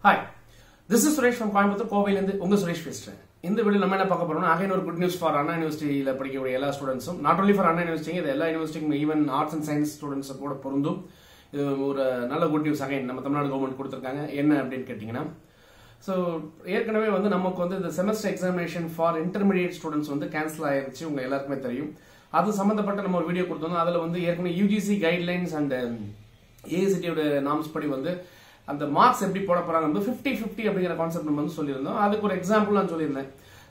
hi this is Suresh from Coimbatore கோவையிலேருந்து உங்க சுரேஷ் பேசுறேன் இந்த வீடியோ நம்ம என்ன பார்க்க போறோம்னா அகைன் ஒரு குட் நியூஸ் ஃபார் அண்ணா யூனிவர்சிட்டியில் படிக்கக்கூடிய எல்லா ஸ்டூடெண்ட்ஸும் not only for Anna university இது எல்லா யூனிவர்சிட்டிக்கும் even arts and science students கூட பொருந்தும் இது ஒரு நல்ல குட் நியூஸ் அகைன் நம்ம தமிழ்நாடு கவர்மெண்ட் கொடுத்துருக்காங்க என்ன அப்படின்னு கேட்டிங்கன்னா ஸோ ஏற்கனவே வந்து நமக்கு வந்து இந்த semester examination for intermediate students வந்து கேன்சல் ஆயிருச்சு உங்க எல்லாருக்குமே தெரியும் அது சம்மந்தப்பட்ட நம்ம ஒரு வீடியோ கொடுத்தோம் அதில் வந்து ஏற்கனவே யூஜிசி கைட்லைன்ஸ் அண்ட் ஏசிட்டியோட நாம்ஸ் படி வந்து அந்த மார்க்ஸ் எப்படி போட போறாங்க வந்து ஃபிஃப்டி ஃபிஃப்டி அப்படிங்கிற கான்செப்ட் நம்ம வந்து சொல்லியிருந்தோம் அதுக்கு ஒரு எக்ஸாம்பிள் நான் சொல்லியிருந்தேன்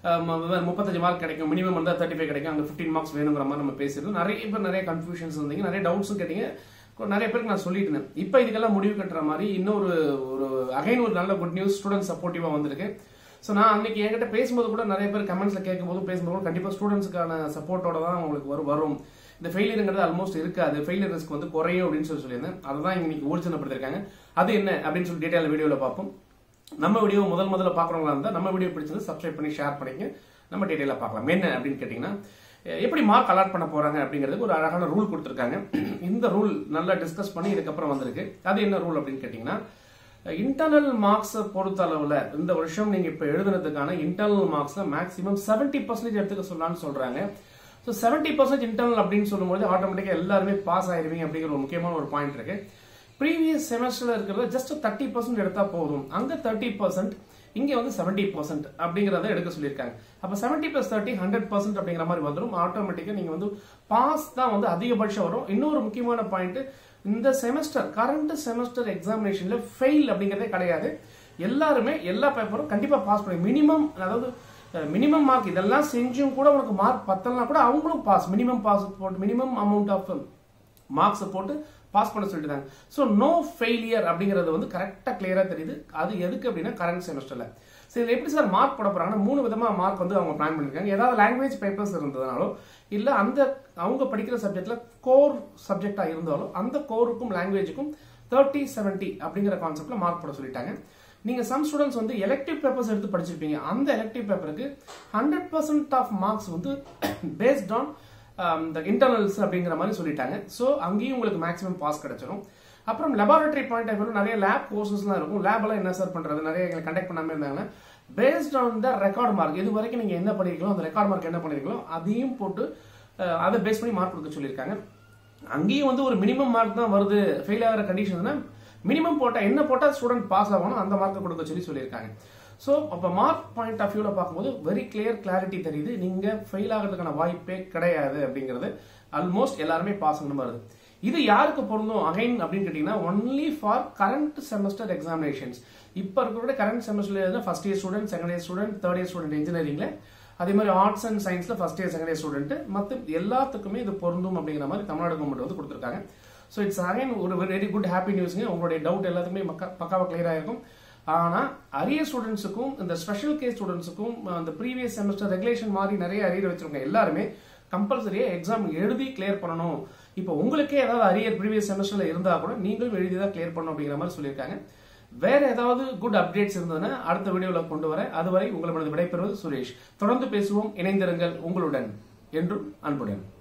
அஹ் முப்பத்தஞ்சு மார்க் கிடைக்கும் மினிமம் வந்து தேர்ட்டி ஃபைவ் கிடைக்கும் அங்கே ஃபிஃப்டின் மார்க்ஸ் வேணுங்கிற மாதிரி நம்ம பேசியிருந்தோம் நிறைய பேர் நிறைய கன்ஃபியூஷன்ஸ் இருந்தீங்க நிறைய டவுட்ஸும் கேட்டீங்க நிறைய பேருக்கு நான் சொல்லியிருந்தேன் இப்போ இதுக்கெல்லாம் முடிவு கட்டுற மாதிரி இன்னொரு ஒரு அகைன் ஒரு நல்ல குட் நியூஸ் ஸ்டூடெண்ட் சப்போர்ட்டிவா வந்திருக்கு ஸோ நான் அன்னைக்கு என்கிட்ட பேசும்போது கூட நிறைய பேர் கமெண்ட்ஸ்ல கேட்கும்போது பேசும்போது கூட கண்டிப்பாக ஸ்டூடெண்ட்ஸுக்கான சப்போர்ட்டோட தான் உங்களுக்கு வரும் வரும் இந்த ஃபெயிலியருங்கிறது ஆல்மோஸ்ட் இருக்காது ஃபெயிலியர் ரிஸ்க் வந்து குறையும் அப்படின்னு சொல்லி சொல்லியிருந்தேன் அதை தான் இன்னைக்கு ஊர்ஜனப்படுத்திருக்காங்க அது என்ன அப்படின்னு சொல்லி டீட்டெயில் வீடியோவில் பார்ப்போம் நம்ம வீடியோ முதல் முதல்ல பார்க்குறவங்களா இருந்தால் நம்ம வீடியோ பிடிச்சது சப்ஸ்கிரைப் பண்ணி ஷேர் பண்ணிங்க நம்ம டீட்டெயிலாக பார்க்கலாம் என்ன அப்படின்னு கேட்டிங்கன்னா எப்படி மார்க் அலாட் பண்ண போறாங்க அப்படிங்கிறதுக்கு ஒரு அழகான ரூல் கொடுத்துருக்காங்க இந்த ரூல் நல்லா டிஸ்கஸ் பண்ணி இதுக்கப்புறம் வந்திருக்கு அது என்ன ரூல் அப்படின்னு கேட்டிங்கன்னா இன்டர்னல் மார்க்ஸை பொறுத்த அளவில் இந்த வருஷம் நீங்க இப்போ எழுதுனதுக்கான இன்டர்னல் மார்க்ஸ்ல மேக்ஸிமம் செவன்டி பர்சன்டேஜ் எடுத்துக்க சொல்லலாம்னு சொல்றாங்க ஸோ செவன்டி பர்சன்ட் இன்டர்னல் அப்படின்னு சொல்லும்போது ஆட்டோமேட்டிக்காக எல்லாருமே பாஸ் ஆயிருவீங்க அப்படிங்கிற ஒரு முக்கியமான ஒரு பாயிண்ட் இருக்கு ப்ரீவியஸ் செமஸ்டர்ல இருக்கிறத ஜஸ்ட் தேர்ட்டி பர்சன்ட் எடுத்தா போதும் அங்க தேர்ட்டி பர்சன்ட் இங்க வந்து செவன்டி பர்சன்ட் அப்படிங்கறத எடுக்க சொல்லியிருக்காங்க அப்ப seventy plus thirty hundred percent அப்படிங்கிற மாதிரி வந்துடும் ஆட்டோமேட்டிக்கா நீங்க வந்து பாஸ் தான் வந்து அதிகபட்சம் வரும் இன்னொரு முக்கியமான பாயிண்ட் இந்த செமஸ்டர் கரண்ட் செமஸ்டர் எக்ஸாமினேஷன்ல ஃபெயில் அப்படிங்கறதே கிடையாது எல்லாருமே எல்லா பேப்பரும் கண்டிப்பா பாஸ் பண்ணி மினிமம் அதாவது மினிமம் மார்க் இதெல்லாம் செஞ்சும் கூட உனக்கு மார்க் பத்தலனா கூட அவங்களும் பாஸ் மினிமம் பாஸ் போட்டு மினிமம் அமௌண்ட் ஆஃப் மார்க்ஸ் போட்டு பாஸ் பண்ண சொல்லிட்டாங்க ஸோ நோ ஃபெயிலியர் அப்படிங்கிறது வந்து கரெக்டாக கிளியராக தெரியுது அது எதுக்கு அப்படின்னா கரண்ட் செமஸ்டரில் சரி இதில் எப்படி சார் மார்க் போட போறாங்கன்னா மூணு விதமாக மார்க் வந்து அவங்க பிளான் பண்ணியிருக்காங்க ஏதாவது லாங்குவேஜ் பேப்பர்ஸ் இருந்ததுனாலோ இல்லை அந்த அவங்க படிக்கிற சப்ஜெக்ட்ல கோர் சப்ஜெக்டாக இருந்தாலும் அந்த கோருக்கும் லாங்குவேஜுக்கும் தேர்ட்டி செவன்ட்டி அப்படிங்கிற கான்செப்ட்ல மார்க் போட சொல்லிட்டாங்க நீங்க சம் ஸ்டூடெண்ட்ஸ் வந்து எலக்டிவ் பேப்பர்ஸ் எடுத்து படிச்சிருப்பீங்க அந்த எலக்டிவ் பேப்பருக்கு ஹண்ட்ரட் பர்சன்ட் ஆஃப் மார்க்ஸ் வந்து பேஸ்ட் ஆன் இந்த இன்டர்னல்ஸ் அப்படிங்கிற மாதிரி சொல்லிட்டாங்க ஸோ அங்கேயும் உங்களுக்கு மேக்ஸிமம் பாஸ் கிடைச்சிடும் அப்புறம் லெபார்டரி பாயிண்ட் ஆஃப் நிறைய லேப் கோர்சஸ்லாம் இருக்கும் லேப் எல்லாம் என்ன சார் பண்றது நிறைய எங்களை கண்டக்ட் பண்ணாம இருந்தாங்கன்னா based on the record mark இது வரைக்கும் நீங்க என்ன பண்ணிருக்கீங்களோ அந்த ரெக்கார்ட் மார்க் என்ன பண்ணிருக்கீங்களோ அதையும் போட்டு அதை பேஸ் பண்ணி மார்க் கொடுக்க சொல்லியிருக்காங்க அங்கேயும் வந்து ஒரு மினிமம் மார்க் தான் வருது ஃபெயில் ஆகிற கண்டிஷன் மினிமம் போட்டா என்ன போட்டா ஸ்டூடெண்ட் பாஸ் ஆகணும் அந்த மார்க்கை கொடுக்க சொல்லி சொல்லியிருக்காங்க ஸோ அப்போ மார்க் பாயிண்ட் ஆஃப் வியூவில் பார்க்கும்போது வெரி கிளியர் கிளாரிட்டி தெரியுது நீங்கள் ஃபெயில் ஆகிறதுக்கான வாய்ப்பே கிடையாது அப்படிங்கிறது ஆல்மோஸ்ட் எல்லாருமே பாஸ் பண்ண வருது இது யாருக்கு பொருந்தும் அகைன் அப்படின்னு கேட்டீங்கன்னா only for current semester examinations இப்போ இருக்கிற கரண்ட் செமஸ்டர்ல first year student second year student third year student இன்ஜினியரிங்ல அதே மாதிரி ஆர்ட்ஸ் அண்ட் சயின்ஸ்ல first year second year student மற்ற எல்லாத்துக்குமே இது பொருந்தும் அப்படிங்கிற மாதிரி தமிழ்நாடு கவர்மெண்ட் வந்து கொடுத்துருக்காங்க ஸோ இட்ஸ் அகைன் ஒரு வெரி குட் ஹாப்பி நியூஸ்ங்க உங்களுடைய டவுட் எல்லாத்துக்குமே பக்காவாக கிளியர் ஆயிருக்கும் ஆனா அரிய ஸ்டூடெண்ட்ஸுக்கும் இந்த ஸ்பெஷல் கேஸ் ஸ்டூடெண்ட்ஸுக்கும் அந்த ப்ரீவியஸ் செமஸ்டர் ரெகுலேஷன் மாதிரி நிறைய அரியர் வச்சிருக்கோங்க எல்லாருமே கம்பல்சரியா எக்ஸாம் எழுதி கிளியர் பண்ணணும் இப்போ உங்களுக்கே ஏதாவது அரியர் ப்ரீவியஸ் செமஸ்டர்ல இருந்தா கூட நீங்களும் எழுதி தான் கிளியர் பண்ணணும் அப்படிங்கிற மாதிரி சொல்லியிருக்காங்க வேற ஏதாவது குட் அப்டேட்ஸ் இருந்ததுன்னா அடுத்த வீடியோவில் கொண்டு வரேன் அதுவரை உங்களிடது விடைபெறுவது சுரேஷ் தொடர்ந்து பேசுவோம் இணைந்திருங்கள் உங்களுடன் என்றும் அன்புடன்